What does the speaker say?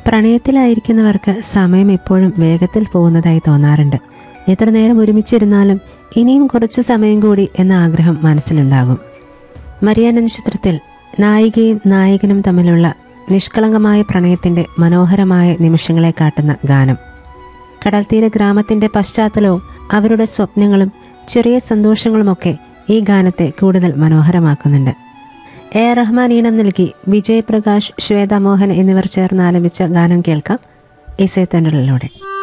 പ്രണയത്തിലായിരിക്കുന്നവർക്ക് സമയം എപ്പോഴും വേഗത്തിൽ പോകുന്നതായി തോന്നാറുണ്ട് എത്ര നേരം ഒരുമിച്ചിരുന്നാലും ഇനിയും കുറച്ചു സമയം കൂടി എന്ന ആഗ്രഹം മനസ്സിലുണ്ടാകും മരിയാന ചിത്രത്തിൽ നായികയും നായകനും തമ്മിലുള്ള നിഷ്കളങ്കമായ പ്രണയത്തിന്റെ മനോഹരമായ നിമിഷങ്ങളെ കാട്ടുന്ന ഗാനം കടൽത്തീര ഗ്രാമത്തിന്റെ പശ്ചാത്തലവും അവരുടെ സ്വപ്നങ്ങളും ചെറിയ സന്തോഷങ്ങളുമൊക്കെ ഈ ഗാനത്തെ കൂടുതൽ മനോഹരമാക്കുന്നുണ്ട് എ ആർ റഹ്മാൻ ഈണം നൽകി വിജയ് പ്രകാശ് ശ്വേത മോഹൻ എന്നിവർ ചേർന്ന് ആലപിച്ച ഗാനം കേൾക്കാം ഇസൈത്തണ്ടലിലൂടെ